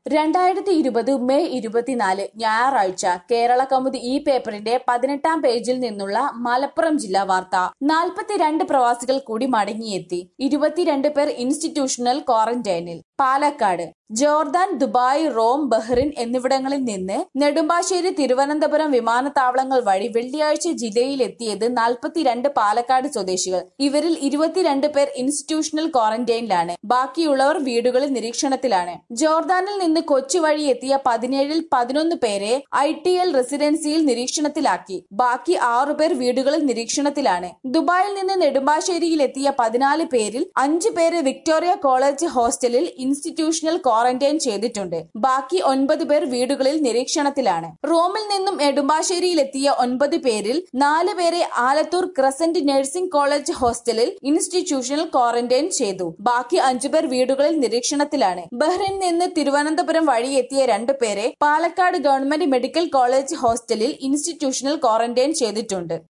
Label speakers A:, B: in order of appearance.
A: രണ്ടായിരത്തി ഇരുപത് മെയ് ഇരുപത്തിനാല് ഞായറാഴ്ച കേരള കൗമുദി ഈ പേപ്പറിന്റെ പതിനെട്ടാം പേജിൽ നിന്നുള്ള മലപ്പുറം ജില്ലാ വാർത്ത നാൽപ്പത്തിരണ്ട് പ്രവാസികൾ കൂടി മടങ്ങിയെത്തി ഇരുപത്തിരണ്ട് പേർ ഇൻസ്റ്റിറ്റ്യൂഷണൽ ക്വാറന്റൈനിൽ Palakkad Jordan Dubai Rome Bahrain എന്നിവിടങ്ങളിൽ നിന്ന് നെടുമ്പാശ്ശേരി തിരുവനന്തപുരം വിമാനത്താവളങ്ങൾ വഴി വെള്ളിയാഴ്ച ജില്ലയിലെത്തിയത് നാൽപ്പത്തിരണ്ട് പാലക്കാട് സ്വദേശികൾ ഇവരിൽ ഇരുപത്തിരണ്ട് പേർ ഇൻസ്റ്റിറ്റ്യൂഷണൽ ക്വാറന്റൈനിലാണ് ബാക്കിയുള്ളവർ വീടുകളിൽ നിരീക്ഷണത്തിലാണ് ജോർദാനിൽ നിന്ന് കൊച്ചി വഴി എത്തിയ പതിനേഴിൽ പതിനൊന്ന് പേരെ ഐ ടി എൽ റെസിഡൻസിയിൽ നിരീക്ഷണത്തിലാക്കി ബാക്കി ആറുപേർ വീടുകളിൽ നിരീക്ഷണത്തിലാണ് ദുബായിൽ നിന്ന് നെടുമ്പാശ്ശേരിയിൽ എത്തിയ പതിനാല് പേരിൽ അഞ്ചു പേരെ വിക്ടോറിയ കോളേജ് ഹോസ്റ്റലിൽ ഇൻസ്റ്റിറ്റ്യൂഷണൽ ക്വാറന്റൈൻ ചെയ്തിട്ടുണ്ട് ബാക്കി ഒൻപത് പേർ വീടുകളിൽ നിരീക്ഷണത്തിലാണ് റോമിൽ നിന്നും നെടുമ്പാശ്ശേരിയിൽ എത്തിയ ഒൻപത് പേരിൽ നാല് പേരെ ആലത്തൂർ ക്രസന്റ് നഴ്സിംഗ് കോളേജ് ഹോസ്റ്റലിൽ ഇൻസ്റ്റിറ്റ്യൂഷണൽ ക്വാറന്റൈൻ ചെയ്തു ബാക്കി അഞ്ചുപേർ വീടുകളിൽ നിരീക്ഷണത്തിലാണ് ബഹ്റിൻ നിന്ന് തിരുവനന്തപുരം വഴി എത്തിയ രണ്ടു പേരെ പാലക്കാട് ഗവൺമെന്റ് മെഡിക്കൽ കോളേജ് ഹോസ്റ്റലിൽ ഇൻസ്റ്റിറ്റ്യൂഷണൽ ക്വാറന്റൈൻ ചെയ്തിട്ടുണ്ട്